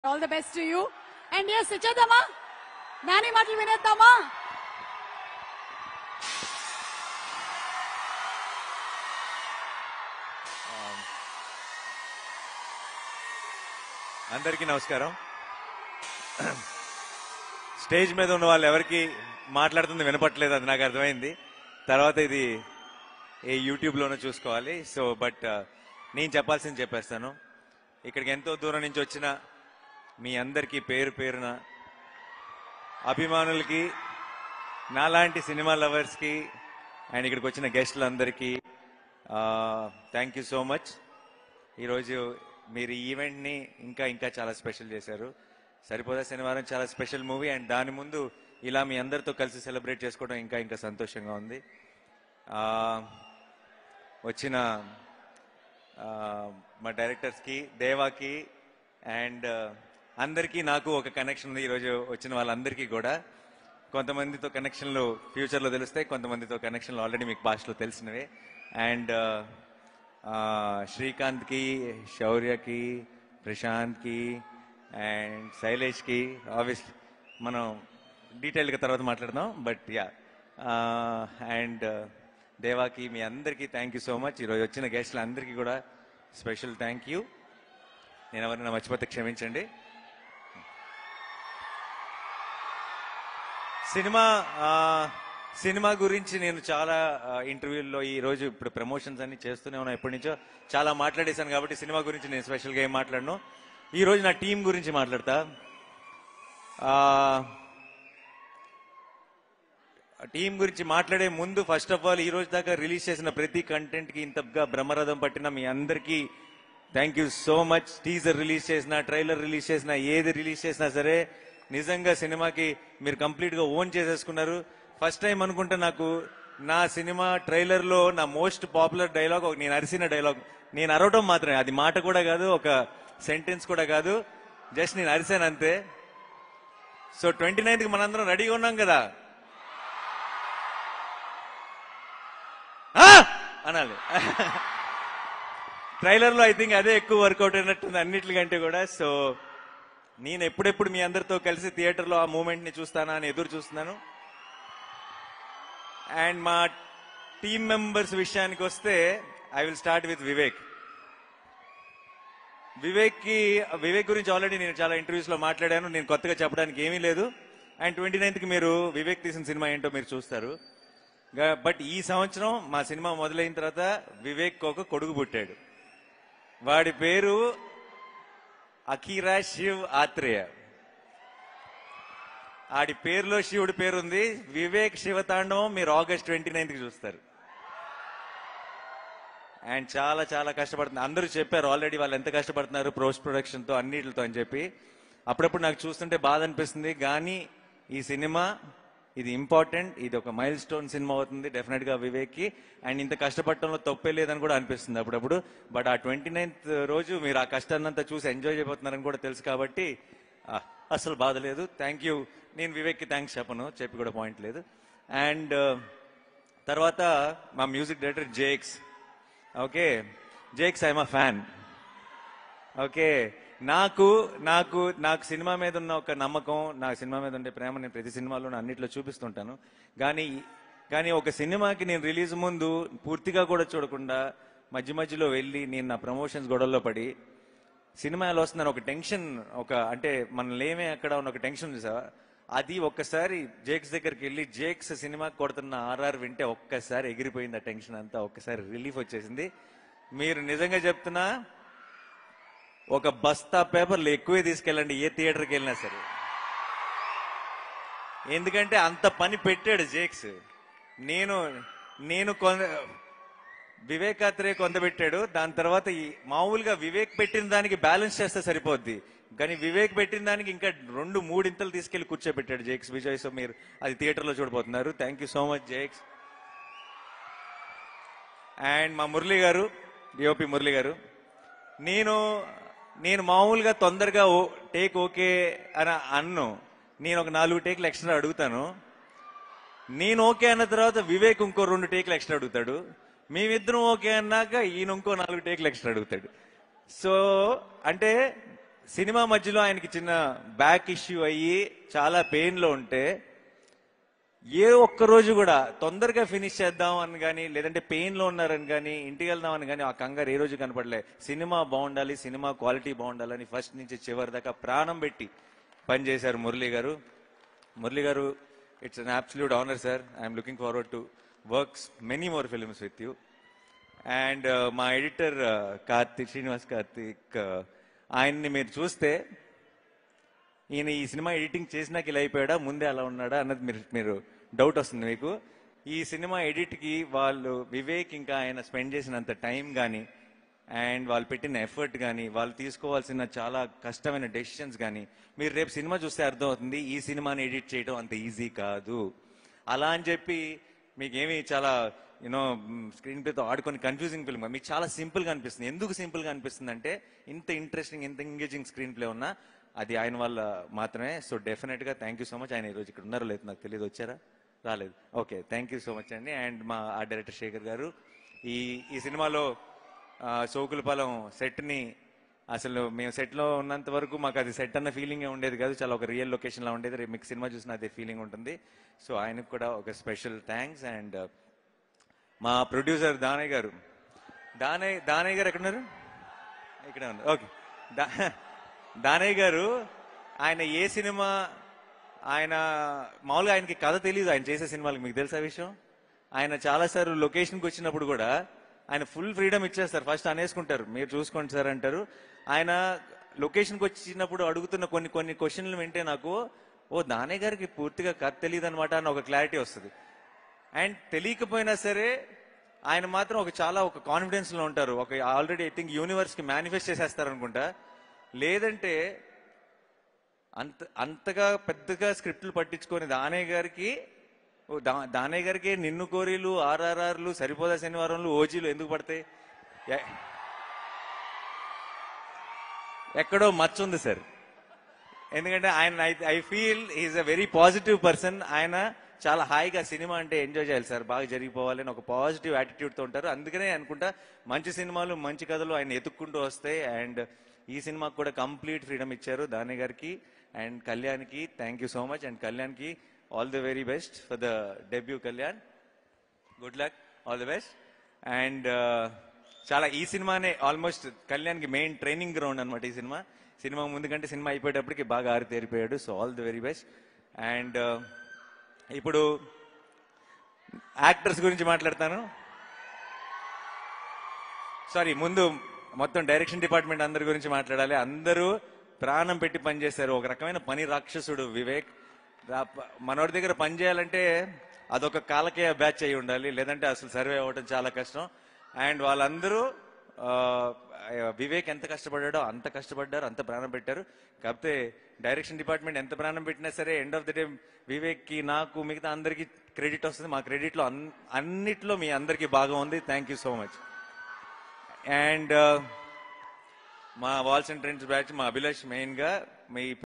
All the best to you and yes ఇచ్చేద్దామా నాని మాటలు వినేద్దామా అందరికీ నమస్కారం స్టేజ్ మీద ఉన్న వాళ్ళు ఎవరికి మాట్లాడుతుంది వినపట్లేదు అది నాకు అర్థమైంది తర్వాత ఇది ఏ యూట్యూబ్లోనూ చూసుకోవాలి సో బట్ నేను చెప్పాల్సింది చెప్పేస్తాను ఇక్కడికి ఎంతో దూరం నుంచి వచ్చిన మీ అందరికీ పేరు పేరున అభిమానులకి నాలాంటి సినిమా లవర్స్కి అండ్ ఇక్కడికి వచ్చిన గెస్టులందరికీ థ్యాంక్ యూ సో మచ్ ఈరోజు మీరు ఈ ఈవెంట్ని ఇంకా ఇంకా చాలా స్పెషల్ చేశారు సరిపోదా శనివారం చాలా స్పెషల్ మూవీ అండ్ దాని ముందు ఇలా మీ అందరితో కలిసి సెలబ్రేట్ చేసుకోవడం ఇంకా ఇంకా సంతోషంగా ఉంది ఆ, వచ్చిన ఆ, మా డైరెక్టర్స్కి దేవాకి అండ్ అందరికీ నాకు ఒక కనెక్షన్ ఉంది ఈరోజు వచ్చిన వాళ్ళందరికీ కూడా కొంతమందితో కనెక్షన్లు ఫ్యూచర్లో తెలుస్తాయి కొంతమందితో కనెక్షన్లు ఆల్రెడీ మీకు పాస్ట్లో తెలిసినవే అండ్ శ్రీకాంత్కి శౌర్యకి ప్రశాంత్కి అండ్ శైలేష్కి ఆబ్వియస్లీ మనం డీటెయిల్గా తర్వాత మాట్లాడదాం బట్ యా అండ్ దేవాకి మీ అందరికీ థ్యాంక్ యూ సో మచ్ ఈరోజు వచ్చిన గెస్ట్లు అందరికీ కూడా స్పెషల్ థ్యాంక్ యూ నేను ఎవరైనా మర్చిపోతే క్షమించండి సినిమా ఆ, సినిమా గురించి నేను చాలా ఆ, ఇంటర్వ్యూల్లో ఈ రోజు ఇప్పుడు ప్రమోషన్స్ అన్ని చేస్తూనే ఉన్నా ఎప్పటి నుంచో చాలా మాట్లాడేశాను కాబట్టి సినిమా గురించి నేను స్పెషల్గా ఏం మాట్లాడను ఈ రోజు నా టీం గురించి మాట్లాడతా ఆ, టీం గురించి మాట్లాడే ముందు ఫస్ట్ ఆఫ్ ఆల్ ఈ రోజు దాకా రిలీజ్ చేసిన ప్రతి కంటెంట్ కి ఇంతగా బ్రహ్మరథం పట్టిన మీ అందరికీ thank you so much teaser release చేసిన ట్రైలర్ రిలీజ్ చేసిన ఏది రిలీజ్ చేసినా సరే నిజంగా సినిమాకి మీరు కంప్లీట్ గా ఓన్ చేసేసుకున్నారు ఫస్ట్ టైం అనుకుంటా నాకు నా సినిమా ట్రైలర్ లో నా మోస్ట్ పాపులర్ డైలాగ్ నేను అరిసిన డైలాగ్ నేను అరవటం మాత్రమే అది మాట కూడా కాదు ఒక సెంటెన్స్ కూడా కాదు జస్ట్ నేను అరిశాను అంతే సో ట్వంటీ నైన్త్ కి మనందరం రెడీగా ఉన్నాం కదా ఆ! అనాలి ట్రైలర్ లో ఐ థింక్ అదే ఎక్కువ వర్కౌట్ అయినట్టుంది అన్నిటికంటే కూడా సో నేను ఎప్పుడెప్పుడు మీ అందరితో కలిసి థియేటర్ లో ఆ మూమెంట్ ని చూస్తానా అని ఎదురు చూస్తున్నాను అండ్ మా టీమ్ మెంబర్స్ విషయానికి వస్తే I will start with Vivek Vivek కి వివేక్ గురించి ఆల్రెడీ నేను చాలా ఇంటర్వ్యూస్ లో మాట్లాడాను నేను కొత్తగా చెప్పడానికి ఏమీ లేదు అండ్ ట్వంటీ నైన్త్ కి మీరు వివేక్ తీసిన సినిమా ఏంటో మీరు చూస్తారు గా- బట్ ఈ సంవత్సరం మా సినిమా మొదలైన తర్వాత వివేక్ ఒక కొడుకు పుట్టాడు వాడి పేరు అఖీరా శివ్ ఆత్రేయ ఆడి పేరులో శివుడి పేరుంది వివేక్ శివతాండవం మీరు ఆగస్ట్ ట్వంటీ నైన్త్ కి చూస్తారు అండ్ చాలా చాలా కష్టపడుతుంది అందరూ చెప్పారు ఆల్రెడీ వాళ్ళు ఎంత కష్టపడుతున్నారు పోస్ట్ ప్రొడక్షన్ తో అన్నిటితో అని చెప్పి అప్పుడప్పుడు నాకు చూస్తుంటే బాధ అనిపిస్తుంది కానీ ఈ సినిమా ఇది ఇంపార్టెంట్ ఇది ఒక మైల్ స్టోన్ సినిమా అవుతుంది డెఫినెట్ గా వివేక్ కి అండ్ ఇంత కష్టపడటంలో తప్పే లేదని కూడా అనిపిస్తుంది అప్పుడప్పుడు బట్ ఆ ట్వంటీ నైన్త్ రోజు మీరు ఆ కష్టాన్నంతా చూసి ఎంజాయ్ చేయబోతున్నారని కూడా తెలుసు కాబట్టి ఆ, అసలు బాధ లేదు థ్యాంక్ యూ నేను వివేక్ కి థ్యాంక్స్ చెప్పను చెప్పి కూడా పాయింట్ లేదు అండ్ తర్వాత మా music director Jakes okay Jakes I'm a fan okay నాకు నాకు నాకు సినిమా మీద ఉన్న ఒక నమ్మకం నా సినిమా మీద ఉండే ప్రేమ నేను ప్రతి సినిమాలో అన్నిట్లో చూపిస్తుంటాను కానీ కానీ ఒక సినిమాకి నేను రిలీజ్ ముందు పూర్తిగా కూడా చూడకుండా మధ్య మధ్యలో వెళ్ళి నేను నా ప్రమోషన్స్ గొడవల్లో పడి సినిమా ఎలా వస్తుందని ఒక టెన్షన్ ఒక అంటే మన లేమే అక్కడ ఉన్న ఒక టెన్షన్ చూసావా అది ఒక్కసారి జేక్స్ దగ్గరికి వెళ్ళి జేక్స్ సినిమా కొడుతున్న ఆర్ఆర్ వింటే ఒక్కసారి ఎగిరిపోయింది ఆ టెన్షన్ అంతా ఒక్కసారి రిలీఫ్ వచ్చేసింది మీరు నిజంగా చెప్తున్నా ఒక బస్తా పేపర్లు ఎక్కువే తీసుకెళ్ళండి ఏ థియేటర్కి వెళ్ళినా సరే ఎందుకంటే అంత పని పెట్టాడు జేక్స్ నేను నేను కొన వివేకాత్రే కొంత పెట్టాడు దాని తర్వాత ఈ మామూలుగా వివేక్ పెట్టిన దానికి బ్యాలెన్స్ చేస్తే సరిపోద్ది కానీ వివేక్ పెట్టిన దానికి ఇంకా రెండు మూడింతలు తీసుకెళ్లి కూర్చోబెట్టాడు జేక్స్ విజయ్ సో మీరు అది థియేటర్లో చూడబోతున్నారు thank you so much Jakes and మా మురళి గారు డిఓపి మురళి గారు నేను నేను మామూలుగా తొందరగా ఓ టేక్ ఓకే అని అన్ను నేను ఒక నాలుగు టేక్లు ఎక్స్ట్రా అడుగుతాను నేను ఓకే అన్న తర్వాత వివేక్ ఇంకో రెండు టేక్లు ఎక్స్ట్రా అడుగుతాడు మేమిద్దరం ఓకే అన్నాక ఈయన ఇంకో నాలుగు టేక్లు ఎక్స్ట్రా అడుగుతాడు సో అంటే సినిమా మధ్యలో ఆయనకి చిన్న బ్యాక్ ఇష్యూ అయ్యి చాలా పెయిన్ లో ఉంటే ఏ ఒక్క రోజు కూడా తొందరగా ఫినిష్ చేద్దాం అని కానీ లేదంటే పెయిన్ లో ఉన్నారని కానీ ఇంటికి వెళ్దాం అని కానీ ఆ కంగారు ఏ రోజు కనపడలే సినిమా బాగుండాలి సినిమా క్వాలిటీ బాగుండాలని ఫస్ట్ నుంచి చివరి దాకా ప్రాణం పెట్టి పనిచేశారు Murali garu Murali garu it's an absolute honour sir I'm looking forward to works many more films with you and మా ఎడిటర్ కార్తీక్ శ్రీనివాస్ కార్తీక్ ఆయన్ని మీరు చూస్తే ఈయన ఈ సినిమా ఎడిటింగ్ చేసినాక ఇలా అయిపోయాడా ముందే అలా ఉన్నాడా అన్నది మీరు మీరు డౌట్ వస్తుంది మీకు ఈ సినిమా ఎడిట్కి వాళ్ళు వివేక్ ఇంకా ఆయన స్పెండ్ చేసినంత టైం కానీ అండ్ వాళ్ళు పెట్టిన ఎఫర్ట్ కానీ వాళ్ళు తీసుకోవాల్సిన చాలా కష్టమైన డెసిషన్స్ కానీ మీరు రేపు సినిమా చూస్తే అర్థమవుతుంది ఈ సినిమాని ఎడిట్ చేయడం అంత ఈజీ కాదు అలా అని చెప్పి మీకేమి చాలా యూనో స్క్రీన్ ప్లేతో ఆడుకొని కన్ఫ్యూజింగ్ ఫిల్మ్ మీకు చాలా సింపుల్ గా అనిపిస్తుంది ఎందుకు సింపుల్ గా అనిపిస్తుంది అంటే ఇంత ఇంట్రెస్టింగ్ ఇంత ఎంగేజింగ్ స్క్రీన్ ప్లే ఉన్నా అది ఆయన వల్ల మాత్రమే సో డెఫినెట్ గా థ్యాంక్ యూ సో మచ్ ఆయన ఈరోజు ఇక్కడ ఉన్నారో లేదు నాకు తెలియదు వచ్చారా రాలేదు okay thank you so much అండి అండ్ మా ఆర్ట్ డైరెక్టర్ శేఖర్ గారు ఈ ఈ సినిమాలో ఆ, సోకులపాలెం సెట్ ని అసలు మేము సెట్ లో ఉన్నంత వరకు మాకు అది సెట్ అన్న ఫీలింగ్ ఉండేది కాదు చాలా ఒక రియల్ లొకేషన్ లా ఉండేది రేపు మీకు సినిమా చూసిన అదే ఫీలింగ్ ఉంటుంది సో ఆయనకు కూడా ఒక స్పెషల్ థ్యాంక్స్ అండ్ మా ప్రొడ్యూసర్ దానయ్య గారు దానయ్య దానయ్య గారు ఎక్కడున్నారు ఇక్కడ ఉన్నారు ఓకే దా- దానయ్య గారు ఆయన ఏ సినిమా ఆయన మామూలుగా ఆయనకి కథ తెలియదు ఆయన చేసే సినిమాలకు మీకు తెలుసా విషయం ఆయన చాలాసార్లు లొకేషన్కి వచ్చినప్పుడు కూడా ఆయన ఫుల్ ఫ్రీడమ్ ఇచ్చేస్తారు ఫస్ట్ అనేసుకుంటారు మీరు చూసుకోండి సార్ అంటారు ఆయన లొకేషన్కి వచ్చినప్పుడు అడుగుతున్న కొన్ని కొన్ని క్వశ్చన్లు వింటే నాకు ఓ దానయ్య గారికి పూర్తిగా కథ తెలియదు అనమాట అని ఒక క్లారిటీ వస్తుంది అండ్ తెలియకపోయినా సరే ఆయన మాత్రం ఒక చాలా ఒక కాన్ఫిడెన్స్ లో ఉంటారు ఒక ఆల్రెడీ ఐ థింక్ యూనివర్స్ కి మేనిఫెస్ట్ చేసేస్తారు అనుకుంటా లేదంటే అంత అంతగా పెద్దగా స్క్రిప్ట్లు పట్టించుకొని దానయ్య గారికి ఓ దా- దానయ్య గారికి నిన్ను కోరీలు ఆర్ఆర్ఆర్లు సరిపోదా శనివారంలు ఓజీలు ఎందుకు పడతాయి ఎ- ఎక్కడో మచ్చ ఉంది సార్ ఎందుకంటే ఆయన I feel is a very positive person ఆయన చాలా హాయిగా సినిమా అంటే ఎంజాయ్ చేయాలి సార్ బాగా జరిగిపోవాలి అని ఒక పాజిటివ్ యాటిట్యూడ్ తో ఉంటారు అందుకనే అనుకుంటా మంచి సినిమాలు మంచి కథలు ఆయన ఎత్తుక్కుంటూ వస్తాయి అండ్ ఈ సినిమాకి కూడా కంప్లీట్ ఫ్రీడమ్ ఇచ్చారు దాని గారికి అండ్ కళ్యాణ్కి thank you so much and కళ్యాణ్కి all the very best for the debut Kalyan good luck all the best and చాలా ఈ సినిమానే ఆల్మోస్ట్ కళ్యాణ్కి మెయిన్ ట్రైనింగ్ గ్రౌండ్ అనమాట ఈ సినిమా సినిమా ముందు కంటే సినిమా అయిపోయేటప్పటికి బాగా ఆరితేరిపోయాడు so all the very best and ఇప్పుడు యాక్టర్స్ గురించి మాట్లాడతాను సారీ ముందు మొత్తం డైరెక్షన్ డిపార్ట్మెంట్ అందరి గురించి మాట్లాడాలి అందరూ ప్రాణం పెట్టి పనిచేశారు ఒక రకమైన పని రాక్షసుడు వివేక్ రా- ప- మనోడి దగ్గర పని చేయాలంటే అదొక కాలకేయ బ్యాచ్ అయి ఉండాలి లేదంటే అసలు సర్వే అవ్వడం చాలా కష్టం అండ్ వాళ్ళందరూ ఆ, వివేక్ ఎంత కష్టపడ్డాడో అంత కష్టపడ్డారు అంత ప్రాణం పెట్టారు కాకపోతే డైరెక్షన్ డిపార్ట్మెంట్ ఎంత ప్రాణం పెట్టినా సరే end of the day Vivek కి నాకు మిగతా అందరికి క్రెడిట్ వస్తుంది మా క్రెడిట్ లో అన్- అన్నిట్లో మీ అందరికి బాగా ఉంది thank you so much and మా వాల్స్ అండ్ ట్రెండ్స్ బ్యాచ్ మా అభిలాష్ మెయిన్ గా మీ